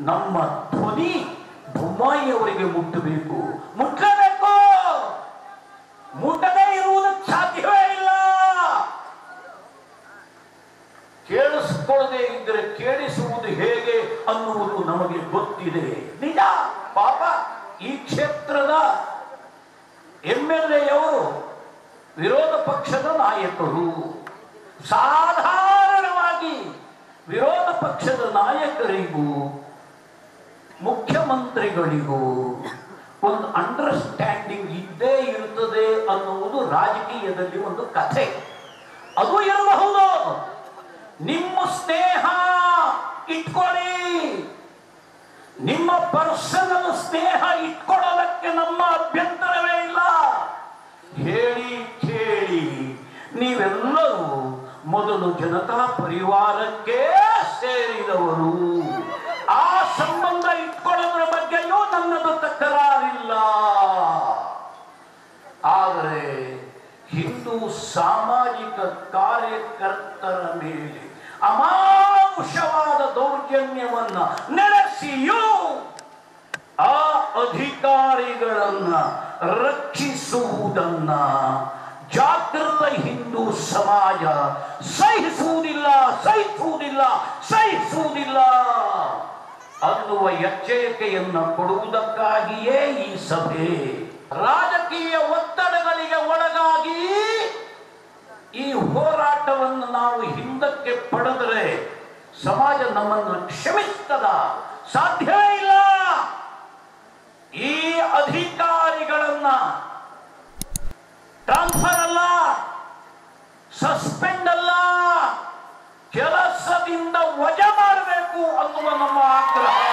ನಮ್ಮ ಧ್ವನಿ ಬೊಮ್ಮಾಯಿಯವರಿಗೆ ಮುಟ್ಟಬೇಕು ಮುಟ್ಟಲೇಬೇಕು ಮುಟ್ಟದೇ ಇರುವುದಕ್ಕೆ ಸಾಧ್ಯವೇ ಇಲ್ಲ ಕೇಳಿಸಿಕೊಳ್ಳದೆ ಇದ್ದರೆ ಕೇಳಿಸುವುದು ಹೇಗೆ ಅನ್ನುವುದು ನಮಗೆ ಗೊತ್ತಿದೆ ನಿಜ ಪಾಪ ಈ ಕ್ಷೇತ್ರದ ಎಂ ಎಲ್ ಎಯವರು ವಿರೋಧ ಪಕ್ಷದ ನಾಯಕರು ಸಾಧಾರಣವಾಗಿ ವಿರೋಧ ಪಕ್ಷದ ನಾಯಕರಿಗೂ ಮುಖ್ಯಮಂತ್ರಿಗಳಿಗೂ ಒಂದು ಅಂಡರ್ಸ್ಟ್ಯಾಂಡಿಂಗ್ ಇದ್ದೇ ಇರುತ್ತದೆ ಅನ್ನುವುದು ರಾಜಕೀಯದಲ್ಲಿ ಒಂದು ಕಥೆ ಅದು ಇರಬಹುದು ನಿಮ್ಮ ಸ್ನೇಹ ಇಟ್ಕೊಳ್ಳಿ ನಿಮ್ಮ ಪರ್ಸನಲ್ ಸ್ನೇಹ ಇಟ್ಕೊಳ್ಳೋದಕ್ಕೆ ನಮ್ಮ ಅಭ್ಯಂತರವೇ ಇಲ್ಲ ಹೇಳಿ ಕೇಳಿ ನೀವೆಲ್ಲರೂ ಮೊದಲು ಜನತಾ ಪರಿವಾರಕ್ಕೆ ಸೇರಿದವರು ಆ ಸಂಬಂಧ ಇಟ್ಕೊಳ್ಳೋದ್ರ ಬಗ್ಗೆಯೂ ನನ್ನದು ತಕರಾರಿಲ್ಲ ಆದರೆ ಹಿಂದೂ ಸಾಮಾಜಿಕ ಕಾರ್ಯಕರ್ತರ ಮೇಲೆ ಅಮಾನುಷವಾದ ದೌರ್ಜನ್ಯವನ್ನ ನಡೆಸಿಯೂ ಆ ಅಧಿಕಾರಿಗಳನ್ನ ರಕ್ಷಿಸುವುದನ್ನ ಜಾಗೃತ ಹಿಂದೂ ಸಮಾಜ ಸಹಿಸುವುದಿಲ್ಲ ಸಹಿಸುವುದಿಲ್ಲ ಸಹಿಸುವುದಿಲ್ಲ ಅನ್ನುವ ಎಚ್ಚರಿಕೆಯನ್ನು ಕೊಡುವುದಕ್ಕಾಗಿಯೇ ಈ ಸಭೆ ರಾಜಕೀಯ ಒತ್ತಡಗಳಿಗೆ ಒಳಗಾಗಿ ಈ ಹೋರಾಟವನ್ನು ನಾವು ಹಿಂದಕ್ಕೆ ಪಡೆದರೆ ಸಮಾಜ ನಮ್ಮನ್ನು ಕ್ಷಮಿಸ್ತದ ಸಾಧ್ಯವೇ ಇಲ್ಲ ಈ ಅಧಿಕಾರಿಗಳನ್ನ ಟ್ರಾನ್ಸ್ಫರ್ ಅಲ್ಲ ಸಸ್ಪೆಂಡ್ ಅಲ್ಲ ಕೆಲಸದಿಂದ ವಜಾ ಮಾಡಬೇಕು ಅನ್ನುವ ನಮ್ಮ ಆಗ್ರಹ